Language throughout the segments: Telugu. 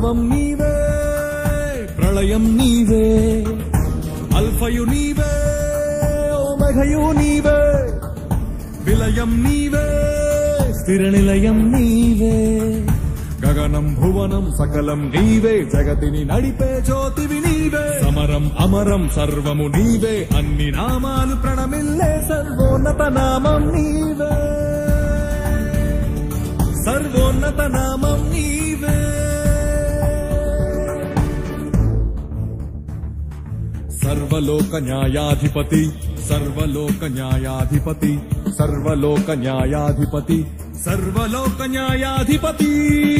ఆరంభం నీవే ప్రళయం నీవే అల్ఫయు నీవే ఓమఘయు నీవే విలయం నీవే స్థిర నిలయం నీవే గగనం భువనం సకలం నీవే జగతిని నడిపే జ్యోతివి నీవే సమరం అమరం సర్వము నీవే అన్ని నామాలు ప్రణమిల్లే సర్వోన్నత నామం నీవే సర్వోన్నత నామం నీవే సర్వలోక న్యాయాధిపతి సర్వలోక న్యాయాధిపతి సర్వలోక న్యాయాధిపతి సర్వలోక న్యాయాధిపతి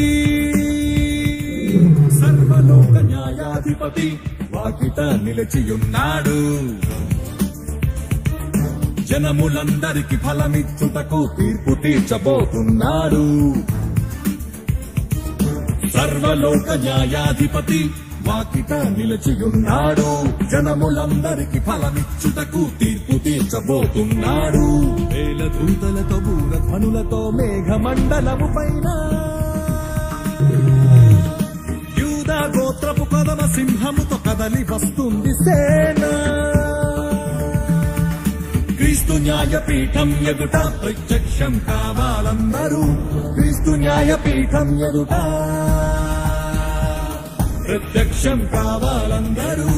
సర్వలోక న్యాయాధిపతి వాకిట నిలిచియున్నాడు జనములందరికి ఫలమిచ్చుటకు తీర్పు తీర్చబోతున్నాడు సర్వలోక న్యాయాధిపతి వాకిట నిలిచియున్నాడు జనములందరికి ఫలమిచ్చుటకు తీర్పు తీర్చబోతున్నాడు వేల దూతలతో బూర ధ్వనులతో మేఘమండలము పైన యూదా గోత్రపు కదమ సింహముతో కదలి వస్తుంది సేన క్రీస్తు న్యాయపీఠం ఎదుట ప్రత్యక్షం కావాలందరూ క్రీస్తు న్యాయపీఠం ఎదుట ప్రత్యక్షం కావాలందరూ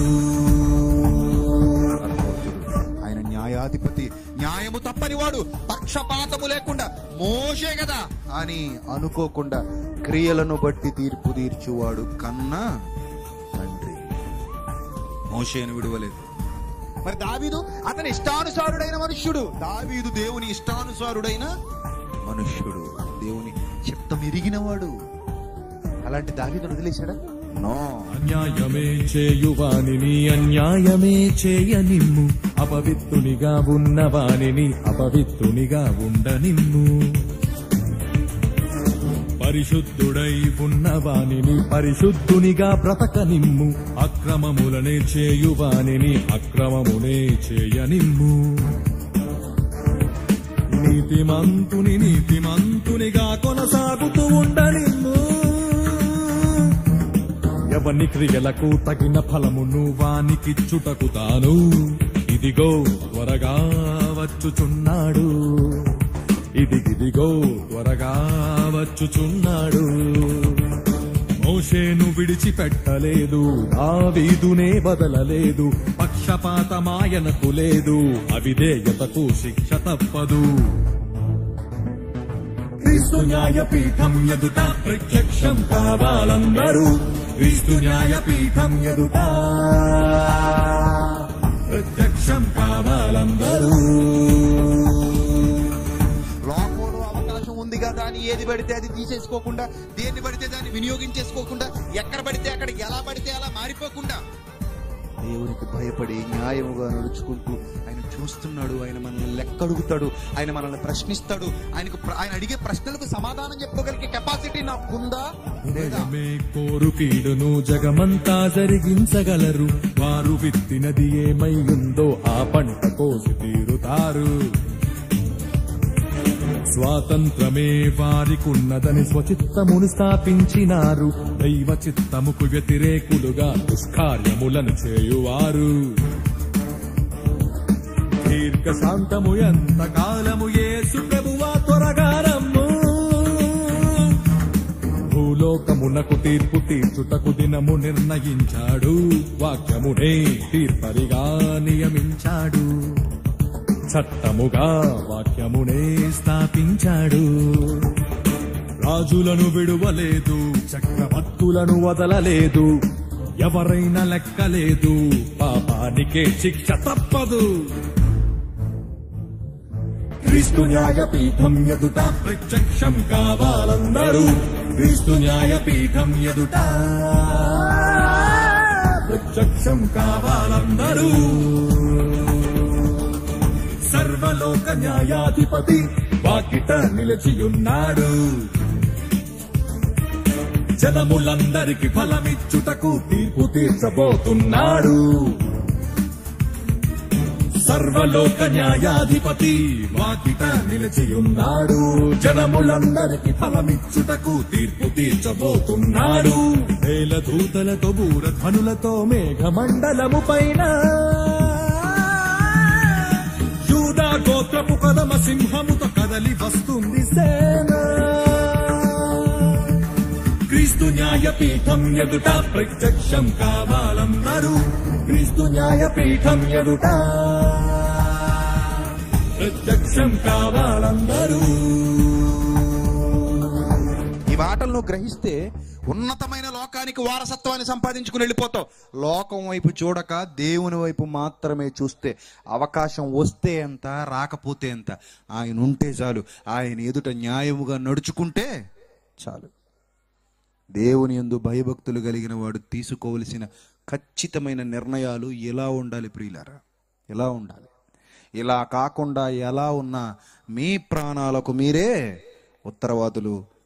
ఆయన న్యాయాధిపతి న్యాయము తప్పనివాడు పక్షపాతము లేకుండా మోసే కదా అని అనుకోకుండా క్రియలను బట్టి తీర్పు తీర్చువాడు కన్నా తండ్రి మోషేను విడువలేదు మరి దావీదు అతని ఇష్టానుసారుడైన మనుష్యుడు దావీదు దేవుని ఇష్టానుసారుడైన మనుష్యుడు దేవుని చిత్తం ఎరిగినవాడు అలాంటి దావీదును వదిలేశాడా నో అన్యాయమే చేయువానిని అన్యాయమే చేయనిమ్ము అపవిత్రునిగా ఉన్నవానిని అపవిత్రునిగా ఉండనిమ్ము పరిశుద్ధుడై ఉన్నవానిని పరిశుద్ధునిగా బ్రతకనిమ్ము అక్రమములనే చేయువానిని అక్రమమునే చేయనిమ్ము నీతిమంతుని నీతిమంతునిగా కొనసాగుతూ ఉండనిమ్ము ఎవని క్రియలకు తగిన ఫలమును వానికిచ్చుటకు తాను ఇదిగో త్వరగా వచ్చుచున్నాడు ఇదిగిదిగో త్వరగా వచ్చుచున్నాడు మోషేను విడిచిపెట్టలేదు దావీదునే బదలలేదు పక్షపాతమాయనకు లేదు అవిధేయతకు శిక్ష తప్పదు క్రీస్తు న్యాయపీఠం ఎదుట ప్రత్యక్షం కావాలందరూ క్రీస్తు న్యాయపీఠం ఎదుట ప్రత్యక్షం కావాలందరూ లోకంలో అవకాశం ఉంది కదా అని ఏది పడితే అది తీసేసుకోకుండా దేన్ని పడితే దాన్ని వినియోగించేసుకోకుండా ఎక్కడ పడితే అక్కడ ఎలా పడితే అలా మారిపోకుండా దేవునికి భయపడి న్యాయముగా నడుచుకుంటూ ఆయన చూస్తున్నాడు ఆయన మనల్ని లెక్క అడుగుతాడు ఆయన మనల్ని ప్రశ్నిస్తాడు ఆయనకు ప్ర- ఆయన అడిగే ప్రశ్నలకు సమాధానం చెప్పుకోగలిగే కెపాసిటీ నాకుందా లేదా మే కోరు కీడును జగమంతా జరిగించగలరు వారు విత్తినది ఏమై ఉందో ఆ పంట కోసి తీరుతారు స్వాతంత్రమే వారికున్నదని స్వచిత్తమును స్థాపించినారు దైవ చిత్తముకు వ్యతిరేకులుగా దుష్కార్యములను చేయువారు దీర్ఘ శాంతము ఎంత కాలము యేసు ప్రభువా త్వరగా రమ్ము భూలోకమునకు తీర్పు తీర్చుటకు దినము నిర్ణయించాడు వాక్యమునే తీర్పరిగా నియమించాడు చట్టముగా వాక్యమునే స్థాపించాడు రాజులను విడువలేదు చక్రవర్తులను వదలలేదు ఎవరైనా లెక్కలేదు పాపానికే శిక్ష తప్పదు క్రీస్తు న్యాయపీఠం ఎదుట ప్రత్యక్షం కావాలందరూ క్రీస్తు న్యాయపీఠం ఎదుట ప్రత్యక్షం కావాలందరూ సర్వలోక న్యాయాధిపతి వాకిట నిలిచియున్నాడు జనములందరికి ఫలమిచ్చుటకు తీర్పు తీర్చబోతున్నాడు సర్వలోక న్యాయాధిపతి వాకిట నిలిచియున్నాడు జనములందరికి ఫలమిచ్చుటకు తీర్పు తీర్చబోతున్నాడు వేల దూతలతో బూరధ్వనులతో మేఘమండలము పైన యూదా గోత్రపు కదమ సింహముతో కదలి వస్తుంది సేన క్రీస్తు న్యాయపీఠం ఎదుట ప్రత్యక్షం కావాలన్నారు క్రీస్తు న్యాయపీఠం ఎదుట ప్రత్యక్షం కావాలన్నారు ఈ మాటలను నువ్వు గ్రహిస్తే ఉన్నతమైన లోకానికి వారసత్వాన్ని సంపాదించుకుని వెళ్ళిపోతావు లోకం వైపు చూడక దేవుని వైపు మాత్రమే చూస్తే అవకాశం వస్తే ఎంత రాకపోతే ఎంత ఆయన ఉంటే చాలు ఆయన ఎదుట న్యాయముగా నడుచుకుంటే చాలు దేవుని యందు భయభక్తులు కలిగిన వాడు తీసుకోవలసిన ఖచ్చితమైన నిర్ణయాలు ఎలా ఉండాలి ప్రియులారా ఎలా ఉండాలి ఇలా కాకుండా ఎలా ఉన్నా మీ ప్రాణాలకు మీరే ఉత్తరవాదులు